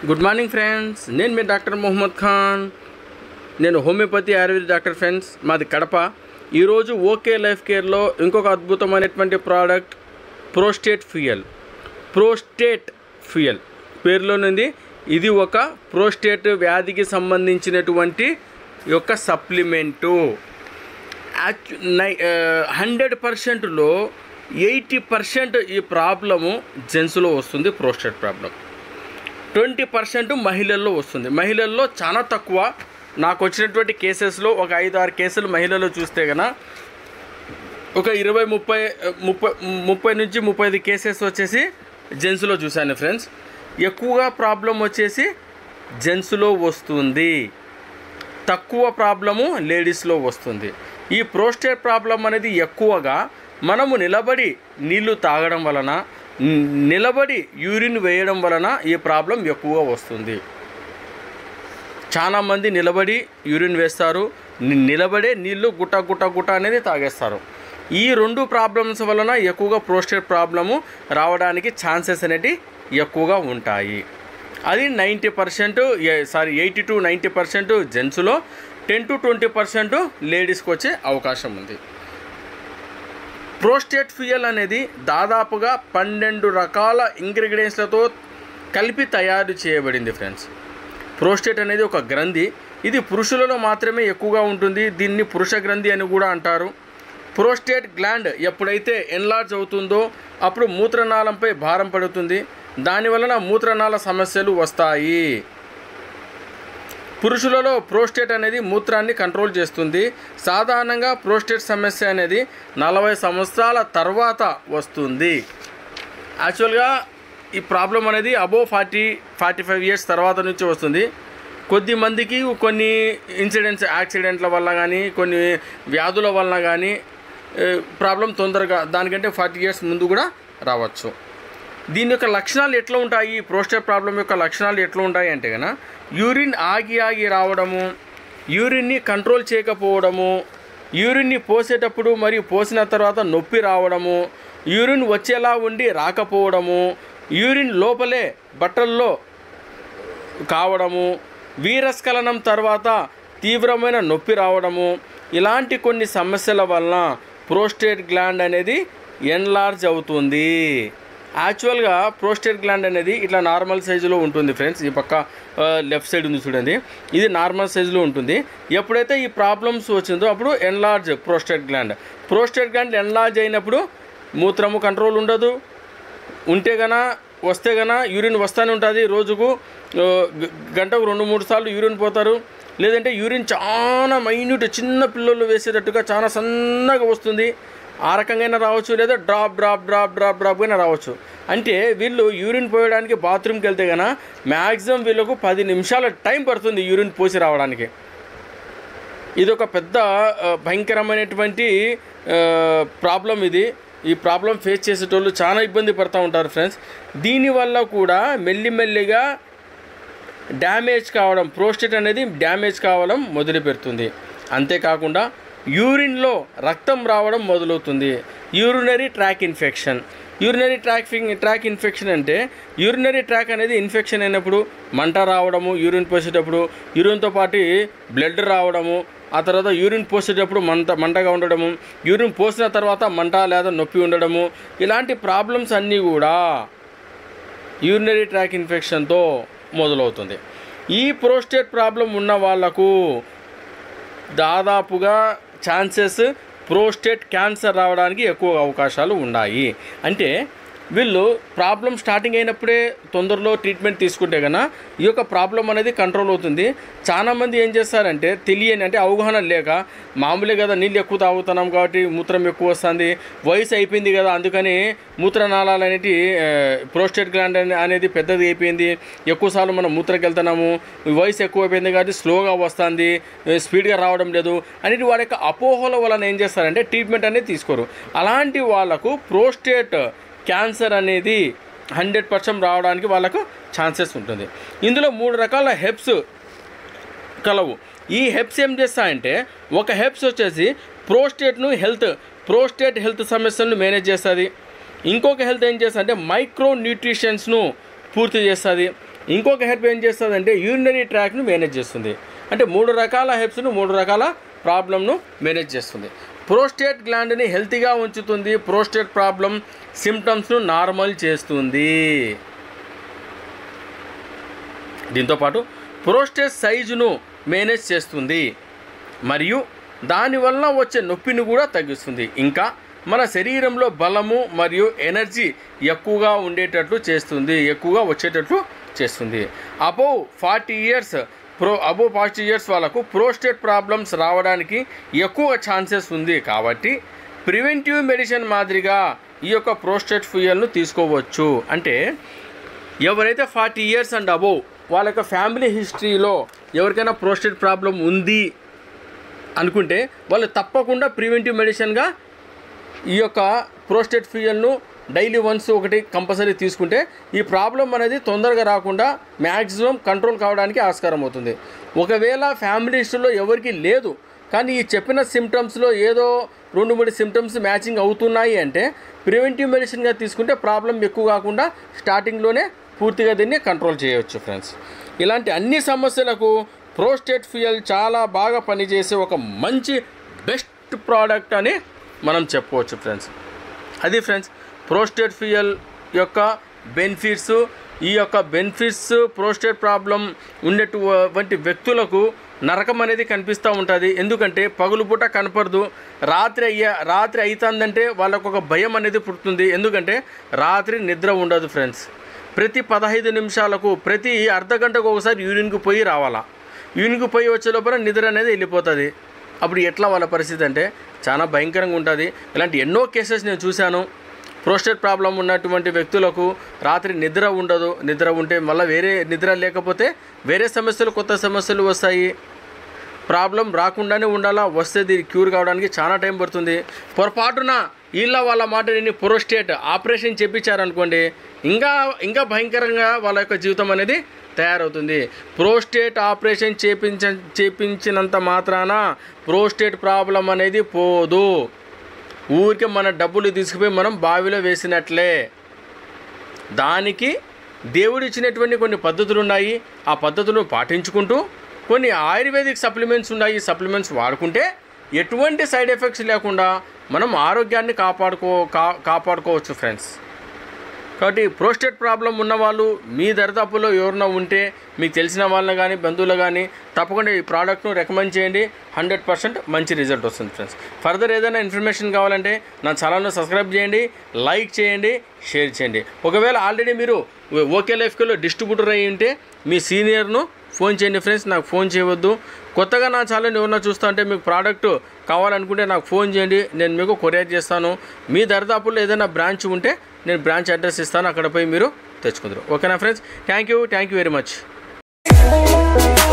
good morning friends నేను మీ doctor Mohammed Khan నేను homeopathy Ayurveda doctor friends మాది కడప ఈరోజు ఓకే లైఫ్ కేర్లో ఇంకొక అద్భుతమైనటువంటి product prostate fuel prostate fuel పేరులోనుంది ఇది ఒక ప్రోస్టేట్ వ్యాధికి సంబంధించినటువంటి యొక్క సప్లిమెంటు యాక్చు నై హండ్రెడ్ పర్సెంట్లో ఎయిటీ పర్సెంట్ ఈ ప్రాబ్లము జెంట్స్లో వస్తుంది ప్రోస్టేట్ ప్రాబ్లం ట్వంటీ పర్సెంట్ మహిళల్లో వస్తుంది మహిళల్లో చాలా తక్కువ నాకు వచ్చినటువంటి కేసెస్లో ఒక ఐదు ఆరు కేసులు మహిళల్లో చూస్తే కనుక ఒక ఇరవై ముప్పై ముప్పై ముప్పై నుంచి ముప్పై ఐదు కేసెస్ వచ్చేసి జెంట్స్లో చూశాను ఫ్రెండ్స్ ఎక్కువగా ప్రాబ్లం వచ్చేసి జెంట్స్లో వస్తుంది తక్కువ ప్రాబ్లము లేడీస్లో వస్తుంది ఈ ప్రోస్టేట్ ప్రాబ్లం అనేది ఎక్కువగా మనము నిలబడి నీళ్లు తాగడం వలన ని- నిలబడి యూరిన్ వేయడం వలన ఈ ప్రాబ్లం ఎక్కువగా వస్తుంది చాలామంది నిలబడి యూరిన్ వేస్తారు ని- నిలబడే నీళ్లు గుట్ట గుట్ట గుట్ట అనేది తాగేస్తారు ఈ రెండు ప్రాబ్లమ్స్ వలన ఎక్కువగా ప్రోస్టేట్ ప్రాబ్లము రావడానికి ఛాన్సెస్ అనేవి ఎక్కువగా ఉంటాయి అది ninety percent sorry eighty to ninety percent జెంట్స్లో టెన్ టు ట్వంటీ పర్సెంట్ లేడీస్కి వచ్చే అవకాశం ఉంది ప్రోస్టేట్ ఫ్యూయల్ అనేది దాదాపుగా పన్నెండు రకాల ఇంగ్రీడియంట్స్లతో కలిపి తయారు చేయబడింది ఫ్రెండ్స్ ప్రోస్టేట్ అనేది ఒక గ్రంథి ఇది పురుషులలో మాత్రమే ఎక్కువగా ఉంటుంది దీన్ని పురుష గ్రంథి అని కూడా అంటారు ప్రోస్టేట్ గ్లాండ్ ఎప్పుడైతే ఎన్లార్జ్ అవుతుందో అప్పుడు మూత్రనాళంపై భారం పడుతుంది దానివలన మూత్రనాళ సమస్యలు వస్తాయి పురుషులలో ప్రోస్టేట్ అనేది మూత్రాన్ని కంట్రోల్ చేస్తుంది సాధారణంగా ప్రోస్టేట్ సమస్య అనేది నలభై సంవత్సరాల తర్వాత వస్తుంది యాక్చువల్గా ఈ ప్రాబ్లం అనేది above forty forty five years తర్వాత నుంచి వస్తుంది కొద్ది మందికి కొన్ని ఇన్సిడెంట్స్ యాక్సిడెంట్ల వల్ల కానీ కొన్ని వ్యాధుల వలన కానీ ప్రాబ్లం తొందరగా దానికంటే ఫార్టీ ఇయర్స్ ముందు కూడా రావచ్చు దీని యొక్క లక్షణాలు ఎట్లా ఉంటాయి ప్రోస్టేట్ ప్రాబ్లం యొక్క లక్షణాలు ఎట్లా ఉంటాయి అంటే కనుక యూరిన్ ఆగి ఆగి రావడము యూరిన్ని కంట్రోల్ చేయకపోవడము యూరిన్ని పోసేటప్పుడు మరియు పోసిన తర్వాత నొప్పి రావడము యూరిన్ వచ్చేలా ఉండి రాకపోవడము యూరిన్ లోపలే బట్టల్లో కావడము వీరస్ఖలనం తర్వాత తీవ్రమైన నొప్పి రావడము ఇలాంటి కొన్ని సమస్యల వలన ప్రోస్టేట్ గ్లాండ్ అనేది ఎన్లార్జ్ అవుతుంది యాక్చువల్గా ప్రోస్టేట్ గ్లాండ్ అనేది ఇట్లా నార్మల్ సైజులో ఉంటుంది ఫ్రెండ్స్ ఈ పక్క లెఫ్ట్ సైడ్ ఉంది చూడండి ఇది నార్మల్ సైజులో ఉంటుంది ఎప్పుడైతే ఈ ప్రాబ్లమ్స్ వచ్చిందో అప్పుడు enlarge prostate gland prostate gland enlarge అయినప్పుడు మూత్రము కంట్రోల్ ఉండదు ఉంటే గన వస్తే గన యూరిన్ వస్తూనే ఉంటుంది రోజుకు ఆ, గ- గంటకు రెండు మూడు సార్లు యూరిన్ పోతారు లేదంటే యూరిన్ చాలా మైన్యూట్ చిన్న పిల్లలు వేసేటట్టుగా చాలా సన్నగా వస్తుంది ఆ రకంగా రావచ్చు లేదా drop drop drop drop drop అయినా రావచ్చు అంటే వీళ్ళు యూరిన్ పోయడానికి బాత్రూమ్కి వెళ్తే గన మ్యాక్సిమం వీళ్ళకు పది నిమిషాల టైం పడుతుంది యూరిన్ పోసి రావడానికి ఇది ఒక పెద్ద ఆ, భయంకరమైనటువంటి ప్రాబ్లం ఇది ఈ ప్రాబ్లం ఫేస్ చేసేటోళ్ళు చాలా ఇబ్బంది పడుతూ ఉంటారు ఫ్రెండ్స్ దీనివల్ల కూడా మెల్లిమెల్లిగా డ్యామేజ్ కావడం ప్రోస్టేట్ అనేది డ్యామేజ్ కావడం మొదలు పెడుతుంది అంతేకాకుండా యూరిన్లో రక్తం రావడం మొదలవుతుంది urinary tract infection urinary tract tract infection అంటే యూరినరీ ట్రాక్ అనేది ఇన్ఫెక్షన్ అయినప్పుడు మంట రావడము యూరిన్ పోసేటప్పుడు యూరిన్తో పాటు బ్లడ్ రావడము ఆ తర్వాత యూరిన్ పోసేటప్పుడు మంట మంటగా ఉండడము యూరిన్ పోసిన తర్వాత మంట లేదా నొప్పి ఉండడము ఇలాంటి ప్రాబ్లమ్స్ అన్నీ కూడా యూరినరీ ట్రాక్ ఇన్ఫెక్షన్తో మొదలవుతుంది ఈ ప్రోస్టేట్ ప్రాబ్లం ఉన్న వాళ్ళకు దాదాపుగా ఛాన్సెస్ ప్రోస్టేట్ క్యాన్సర్ రావడానికి ఎక్కువ అవకాశాలు ఉన్నాయి అంటే వీళ్ళు ప్రాబ్లం స్టార్టింగ్ అయినప్పుడే తొందరలో ట్రీట్మెంట్ తీసుకుంటే కన్నా ఈ యొక్క ప్రాబ్లం అనేది కంట్రోల్ అవుతుంది చాలామంది ఏం చేస్తారంటే తెలియని అంటే అవగాహన లేక మామూలే కదా నీళ్ళు ఎక్కువ తాగుతున్నాం కాబట్టి మూత్రం ఎక్కువ వస్తుంది వయసు అయిపోయింది కదా అందుకని మూత్రనాళాలు అనేటి ప్రోస్టేట్ గ్లాండ్ అనే- అనేది పెద్దది అయిపోయింది ఎక్కువసార్లు మనం మూత్రకి వెళ్తున్నాము వయసు ఎక్కువ అయిపోయింది కాబట్టి స్లోగా వస్తుంది స్పీడ్గా రావడం లేదు అనేది వాడి యొక్క అపోహల వలన ఏం చేస్తారంటే ట్రీట్మెంట్ అనేది తీసుకోరు అలాంటి వాళ్ళకు ప్రోస్టేట్ క్యాన్సర్ అనేది హండ్రెడ్ పర్సెంట్ రావడానికి వాళ్ళకు ఛాన్సెస్ ఉంటుంది ఇందులో మూడు రకాల హెప్స్ కలవు ఈ హెప్స్ ఏం చేస్తాయంటే ఒక హెప్స్ వచ్చేసి ప్రోస్టేట్ను హెల్త్ ప్రోస్టేట్ హెల్త్ సమస్యలను మేనేజ్ చేస్తుంది ఇంకొక హెల్త్ ఏం చేస్తుంది అంటే మైక్రో న్యూట్రిషన్స్ను పూర్తి చేస్తుంది ఇంకొక హెర్బ్ ఏం చేస్తుందంటే యూరినరీ ట్రాక్ను మేనేజ్ చేస్తుంది అంటే మూడు రకాల హెర్బ్స్ను మూడు రకాల ప్రాబ్లమ్ను మేనేజ్ చేస్తుంది ప్రోస్టేట్ గ్లాండ్ని హెల్తీగా ఉంచుతుంది ప్రోస్టేట్ ప్రాబ్లం సిమ్టమ్స్ను నార్మల్ చేస్తుంది దీంతోపాటు ప్రోస్టేట్ సైజును మేనేజ్ చేస్తుంది మరియు దానివల్ల వచ్చే నొప్పిని కూడా తగ్గిస్తుంది ఇంకా మన శరీరంలో బలము మరియు ఎనర్జీ ఎక్కువగా ఉండేటట్లు చేస్తుంది ఎక్కువగా వచ్చేటట్లు చేస్తుంది above forty years pro above forty years వాళ్ళకు ప్రోస్టేట్ ప్రాబ్లమ్స్ రావడానికి ఎక్కువ ఛాన్సెస్ ఉంది కాబట్టి ప్రివెంటివ్ మెడిసిన్ మాదిరిగా ఈ యొక్క ప్రోస్టేట్ ఫ్యూయల్ను తీసుకోవచ్చు అంటే ఎవరైతే ఫార్టీ ఇయర్స్ అండ్ అబోవ్ వాళ్ళ యొక్క ఫ్యామిలీ హిస్టరీలో ఎవరికైనా ప్రోస్టేట్ ప్రాబ్లం ఉంది అనుకుంటే వాళ్ళు తప్పకుండా ప్రివెంటివ్ మెడిసిన్గా ఈ యొక్క ప్రోస్టేట్ ఫ్యూయల్ను డైలీ వన్స్ ఒకటి కంపల్సరీ తీసుకుంటే ఈ ప్రాబ్లం అనేది తొందరగా రాకుండా మ్యాక్సిమం కంట్రోల్ కావడానికి ఆస్కారం అవుతుంది ఒకవేళ ఫ్యామిలీ హిస్టరీలో ఎవరికి లేదు కానీ ఈ చెప్పిన సిమ్టమ్స్లో ఏదో రెండు మూడు సిమ్టమ్స్ మ్యాచింగ్ అవుతున్నాయి అంటే ప్రివెంటివ్ మెడిసిన్గా తీసుకుంటే ప్రాబ్లం ఎక్కువ కాకుండా స్టార్టింగ్లోనే పూర్తిగా దీన్ని కంట్రోల్ చేయవచ్చు ఫ్రెండ్స్ ఇలాంటి అన్ని సమస్యలకు ప్రోస్టేట్ ఫ్యూయల్ చాలా బాగా పనిచేసే ఒక మంచి బెస్ట్ ప్రోడక్ట్ అని మనం చెప్పుకోవచ్చు ఫ్రెండ్స్ అది ఫ్రెండ్స్ ప్రోస్టేట్ ఫ్యూయల్ యొక్క బెనిఫిట్స్ ఈ యొక్క బెనిఫిట్స్ ప్రోస్టేట్ ప్రాబ్లం ఉండేటువంటి వ్యక్తులకు నరకం అనేది కనిపిస్తూ ఉంటుంది ఎందుకంటే పగులు పూట కనపడదు రాత్రి అయ్యే రాత్రి అవుతుందంటే వాళ్ళకు ఒక భయం అనేది పుడుతుంది ఎందుకంటే రాత్రి నిద్ర ఉండదు ఫ్రెండ్స్ ప్రతి పదహైదు నిమిషాలకు ప్రతి అర్ధ గంటకు ఒకసారి యూరిన్కి పోయి రావాలా యూరిన్కి పోయి వచ్చే లోపల నిద్ర అనేది వెళ్ళిపోతుంది అప్పుడు ఎట్లా వాళ్ళ పరిస్థితి అంటే చాలా భయంకరంగా ఉంటుంది ఇలాంటి ఎన్నో కేసెస్ నేను చూశాను ప్రోస్టేట్ ప్రాబ్లం ఉన్నటువంటి వ్యక్తులకు రాత్రి నిద్ర ఉండదు నిద్ర ఉంటే మళ్ళీ వేరే నిద్ర లేకపోతే వేరే సమస్యలు కొత్త సమస్యలు వస్తాయి ప్రాబ్లం రాకుండానే ఉండాలా వస్తే దీనికి క్యూర్ కావడానికి చాలా టైం పడుతుంది పొరపాటున వీళ్ళ వాళ్ళ మాట విని ప్రోస్టేట్ ఆపరేషన్ చేపించారనుకోండి ఇంకా ఇంకా భయంకరంగా వాళ్ళ యొక్క జీవితం అనేది తయారవుతుంది ప్రోస్టేట్ ఆపరేషన్ చేపించ చేపించినంత మాత్రాన ప్రోస్టేట్ ప్రాబ్లం అనేది పోదు ఊరికే మన డబ్బులు తీసుకుపోయి మనం బావిలో వేసినట్లే దానికి దేవుడు ఇచ్చినటువంటి కొన్ని పద్ధతులు ఉన్నాయి ఆ పద్ధతులను పాటించుకుంటూ కొన్ని ఆయుర్వేదిక్ సప్లిమెంట్స్ ఉన్నాయి ఈ సప్లిమెంట్స్ వాడుకుంటే ఎటువంటి సైడ్ ఎఫెక్ట్స్ లేకుండా మనం ఆరోగ్యాన్ని కాపాడుకో కా కాపాడుకోవచ్చు ఫ్రెండ్స్ కాబట్టి ప్రోస్టేట్ ప్రాబ్లం ఉన్నవాళ్ళు మీ దరిదాపుల్లో ఎవరైనా ఉంటే మీకు తెలిసిన వాళ్ళని కానీ బంధువులు కానీ తప్పకుండా ఈ ప్రోడక్ట్ను రికమెండ్ చేయండి హండ్రెడ్ పర్సెంట్ మంచి రిజల్ట్ వస్తుంది ఫ్రెండ్స్ ఫర్దర్ ఏదైనా ఇన్ఫర్మేషన్ కావాలంటే నా ఛానల్ను సబ్స్క్రైబ్ చేయండి లైక్ చేయండి షేర్ చేయండి ఒకవేళ ఆల్రెడీ మీరు ఓకే లైఫ్లో డిస్ట్రిబ్యూటర్ అయ్యి ఉంటే మీ సీనియర్ను ఫోన్ చేయండి ఫ్రెండ్స్ నాకు ఫోన్ చేయవద్దు కొత్తగా నా ఛానల్ ఎవరన్నా చూస్తా అంటే మీకు ప్రోడక్ట్ కావాలనుకుంటే నాకు ఫోన్ చేయండి నేను మీకు కొరియర్ చేస్తాను మీ దరిదాపుల్లో ఏదైనా బ్రాంచ్ ఉంటే నేను బ్రాంచ్ అడ్రస్ ఇస్తాను అక్కడ పోయి మీరు తెచ్చుకుందరు ఓకేనా friends thank you thank you very much